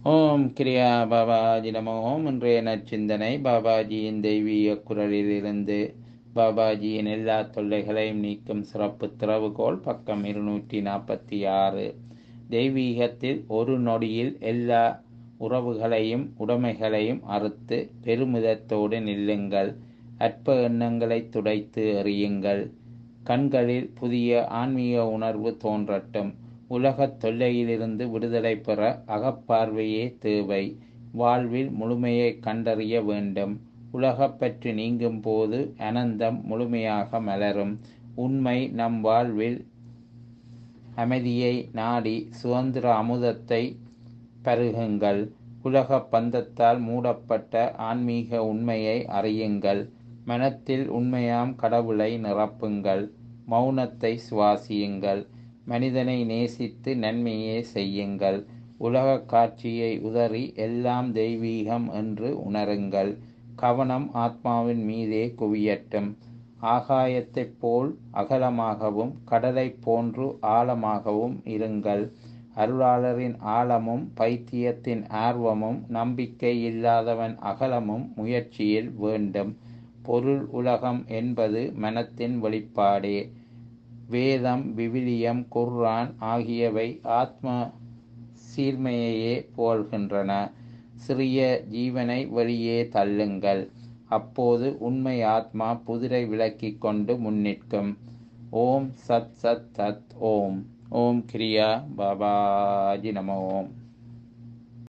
ஓம் கிரியா பாபாஜி நம ஓம் இன்றைய நற்சிந்தனை பாபாஜியின் தெய்வீக குரலிலிருந்து பாபாஜியின் எல்லா தொல்லைகளையும் நீக்கும் சிறப்பு திறவுகோல் பக்கம் இருநூற்றி நாற்பத்தி ஆறு தெய்வீகத்தில் ஒரு நொடியில் எல்லா உறவுகளையும் உடைமைகளையும் அறுத்து பெருமிதத்தோடு நில்லுங்கள் அற்ப எண்ணங்களை துடைத்து எறியுங்கள் கண்களில் புதிய ஆன்மீக உணர்வு தோன்றட்டும் உலகத் தொல்லையிலிருந்து விடுதலை பெற அகப்பார்வையே தேவை வாழ்வில் முழுமையை கண்டறிய வேண்டும் உலகப்பற்று நீங்கும் போது அனந்தம் முழுமையாக மலரும் உண்மை நம் வாழ்வில் அமைதியை நாடி சுதந்திர அமுதத்தை பருகுங்கள் உலக பந்தத்தால் மூடப்பட்ட ஆன்மீக உண்மையை அறியுங்கள் மனத்தில் உண்மையாம் கடவுளை நிரப்புங்கள் மௌனத்தை சுவாசியுங்கள் மனிதனை நேசித்து நன்மையே செய்யுங்கள் உலக காட்சியை உதறி எல்லாம் தெய்வீகம் என்று உணருங்கள் கவனம் ஆத்மாவின் மீதே குவியட்டும் ஆகாயத்தைப் போல் அகலமாகவும் கடலைப் போன்று ஆழமாகவும் இருங்கள் அருளாளரின் ஆழமும் பைத்தியத்தின் ஆர்வமும் நம்பிக்கை இல்லாதவன் அகலமும் முயற்சியில் வேண்டும் பொருள் உலகம் என்பது மனத்தின் வெளிப்பாடே வேதம் விவிலியம் குர்ஆன் ஆகியவை ஆத்ம சீர்மையையே போல்கின்றன சிறிய ஜீவனை வெளியே தள்ளுங்கள் அப்போது உண்மை ஆத்மா புதிரை விளக்கிக் கொண்டு முன்னிற்கும் ஓம் சத் சத் சத் ஓம் ஓம் கிரியா பாபாஜி நம ஓம்